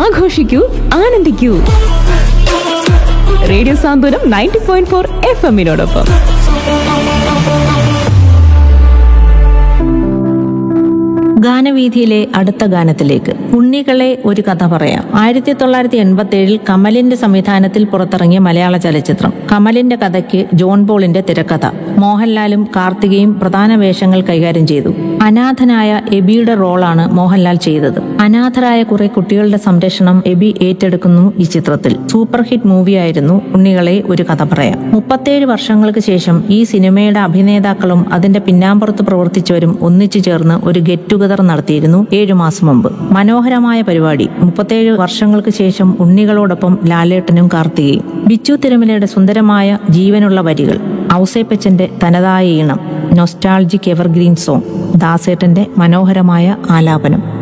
ആഘോഷിക്കൂ ആനന്ദിക്കൂ radio Santhwanam ninety point four F എമ്മിനോടൊപ്പം ഗാനവീഥിയിലെ അടുത്ത ഗാനത്തിലേക്ക് ഉണ്ണികളെ ഒരു കഥ പറയാം ആയിരത്തി തൊള്ളായിരത്തി എൺപത്തി ഏഴിൽ കമലിന്റെ സംവിധാനത്തിൽ പുറത്തിറങ്ങിയ മലയാള ചലച്ചിത്രം കമലിന്റെ കഥയ്ക്ക് ജോൺ പോളിന്റെ തിരക്കഥ മോഹൻലാലും കാർത്തികയും പ്രധാന വേഷങ്ങൾ കൈകാര്യം ചെയ്തു അനാഥനായ എബിയുടെ റോളാണ് മോഹൻലാൽ ചെയ്തത് അനാഥരായ കുറെ കുട്ടികളുടെ സംരക്ഷണം എബി ഏറ്റെടുക്കുന്നു ഈ ചിത്രത്തിൽ സൂപ്പർ ഹിറ്റ് മൂവിയായിരുന്നു ഉണ്ണികളെ ഒരു കഥ പറയാം മുപ്പത്തേഴ് വർഷങ്ങൾക്ക് ശേഷം ഈ സിനിമയുടെ അഭിനേതാക്കളും അതിന്റെ പിന്നാമ്പുറത്ത് പ്രവർത്തിച്ചവരും ഒന്നിച്ചു ചേർന്ന് ഒരു ഗെറ്റ് ടുഗദർ നടത്തിയിരുന്നു ഏഴു മാസം മുമ്പ് മനോഹരമായ പരിപാടി മുപ്പത്തേഴ് വർഷങ്ങൾക്ക് ശേഷം ഉണ്ണികളോടൊപ്പം ലാലേട്ടനും കാർത്തികയും ബിച്ചു തിരുമലയുടെ സുന്ദരമായ ജീവനുള്ള വരികൾ ഔസേപ്പച്ചന്റെ തനതായ ഈണം നൊസ്റ്റാൾജിക് എവർഗ്രീൻ സോങ് ദാസേട്ടന്റെ മനോഹരമായ ആലാപനം